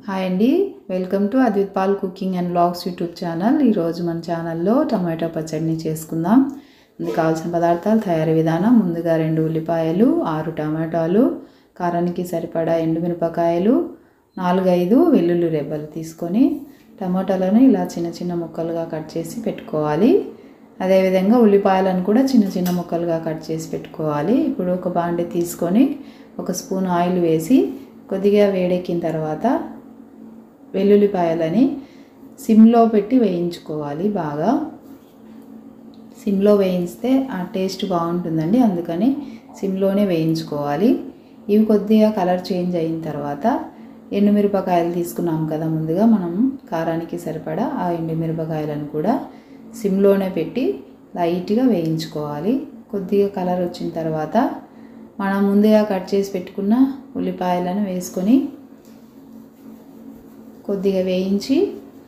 hi అండి welcome to Advith Pal cooking and blogs YouTube channel ఈరోజు మన ఛానల్లో టమాటో పచ్చడిని చేసుకుందాం అందుకు కావాల్సిన పదార్థాలు తయారీ విధానం ముందుగా రెండు ఉల్లిపాయలు ఆరు టమాటాలు కారానికి సరిపడా ఎండుమిరపకాయలు నాలుగైదు వెల్లుల్లి రెబ్బలు తీసుకొని టమాటాలను ఇలా చిన్న చిన్న ముక్కలుగా కట్ చేసి పెట్టుకోవాలి అదేవిధంగా ఉల్లిపాయలను కూడా చిన్న చిన్న ముక్కలుగా కట్ చేసి పెట్టుకోవాలి ఇప్పుడు ఒక బాండి తీసుకొని ఒక స్పూన్ ఆయిల్ వేసి కొద్దిగా వేడెక్కిన తర్వాత వెల్లుల్లిపాయలని సిమ్లో పెట్టి వేయించుకోవాలి బాగా సిమ్లో వేయిస్తే ఆ టేస్ట్ బాగుంటుందండి అందుకని సిమ్లోనే వేయించుకోవాలి ఇవి కొద్దిగా కలర్ చేంజ్ అయిన తర్వాత ఎండుమిరపకాయలు తీసుకున్నాం కదా ముందుగా మనం కారానికి సరిపడా ఆ ఎండుమిరపకాయలను కూడా సిమ్లోనే పెట్టి లైట్గా వేయించుకోవాలి కొద్దిగా కలర్ వచ్చిన తర్వాత మనం ముందుగా కట్ చేసి పెట్టుకున్న ఉల్లిపాయలను వేసుకొని కొద్దిగా వేయించి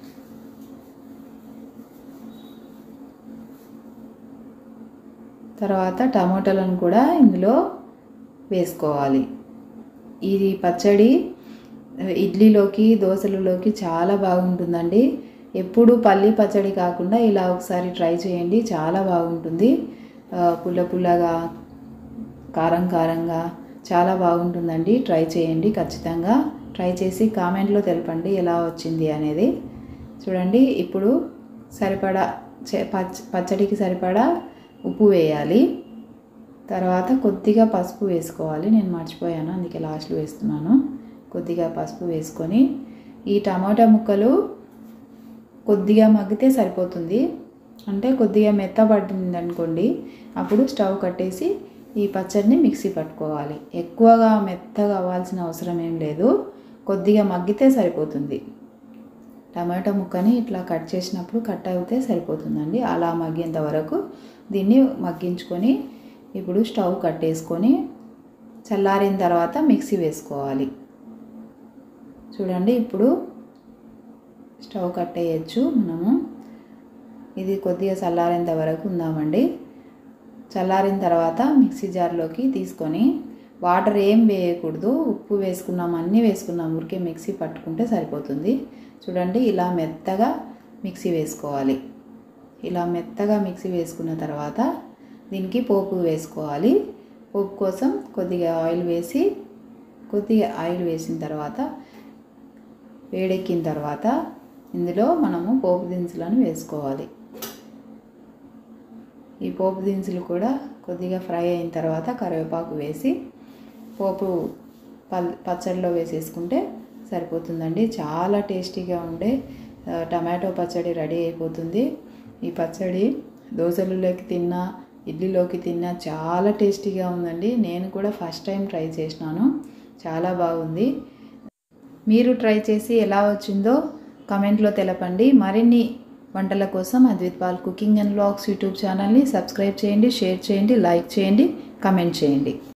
తర్వాత టమాటాలను కూడా ఇందులో వేసుకోవాలి ఇది పచ్చడి ఇడ్లీలోకి దోశలలోకి చాలా బాగుంటుందండి ఎప్పుడు పల్లి పచ్చడి కాకుండా ఇలా ఒకసారి ట్రై చేయండి చాలా బాగుంటుంది పుల్ల పుల్లగా కారం కారంగా చాలా బాగుంటుందండి ట్రై చేయండి ఖచ్చితంగా ట్రై చేసి కామెంట్లో తెలపండి ఎలా వచ్చింది అనేది చూడండి ఇప్పుడు సరిపడా పచ్చడికి సరిపడా ఉప్పు వేయాలి తర్వాత కొద్దిగా పసుపు వేసుకోవాలి నేను మర్చిపోయాను అందుకే లాస్ట్లో వేస్తున్నాను కొద్దిగా పసుపు వేసుకొని ఈ టమాటా ముక్కలు కొద్దిగా మగ్గితే సరిపోతుంది అంటే కొద్దిగా మెత్తబడింది అనుకోండి అప్పుడు స్టవ్ కట్టేసి ఈ పచ్చడిని మిక్సీ పట్టుకోవాలి ఎక్కువగా మెత్తగా అవ్వాల్సిన అవసరం ఏం లేదు కొద్దిగా మగ్గితే సరిపోతుంది టమాటా ముక్కని ఇట్లా కట్ చేసినప్పుడు కట్ అవుతే సరిపోతుందండి అలా మగ్గేంత వరకు దీన్ని మగ్గించుకొని ఇప్పుడు స్టవ్ కట్టేసుకొని చల్లారిన తర్వాత మిక్సీ వేసుకోవాలి చూడండి ఇప్పుడు స్టవ్ కట్టేయచ్చు మనము ఇది కొద్దిగా చల్లారేంత వరకు ఉందామండి చల్లారిన తర్వాత మిక్సీ జార్లోకి తీసుకొని వాటర్ ఏం వేయకూడదు ఉప్పు వేసుకున్నాం అన్నీ వేసుకున్నాం ఊరికే మిక్సీ పట్టుకుంటే సరిపోతుంది చూడండి ఇలా మెత్తగా మిక్సీ వేసుకోవాలి ఇలా మెత్తగా మిక్సీ వేసుకున్న తర్వాత దీనికి పోపు వేసుకోవాలి పోపు కోసం కొద్దిగా ఆయిల్ వేసి కొద్దిగా ఆయిల్ వేసిన తర్వాత వేడెక్కిన తర్వాత ఇందులో మనము పోపు దినుసులను వేసుకోవాలి ఈ పోపు దినుసులు కూడా కొద్దిగా ఫ్రై అయిన తర్వాత కరివేపాకు వేసి పోపు పల్ పచ్చడిలో వేసేసుకుంటే సరిపోతుందండి చాలా టేస్టీగా ఉండే టమాటో పచ్చడి రెడీ అయిపోతుంది ఈ పచ్చడి దోశలలోకి తిన్నా ఇడ్లీలోకి తిన్నా చాలా టేస్టీగా ఉందండి నేను కూడా ఫస్ట్ టైం ట్రై చేసినాను చాలా బాగుంది మీరు ట్రై చేసి ఎలా వచ్చిందో కమెంట్లో తెలపండి మరిన్ని వంటల కోసం Advith Pal cooking and blogs YouTube ఛానల్ని సబ్స్క్రైబ్ చేయండి షేర్ చేయండి లైక్ చేయండి కమెంట్ చేయండి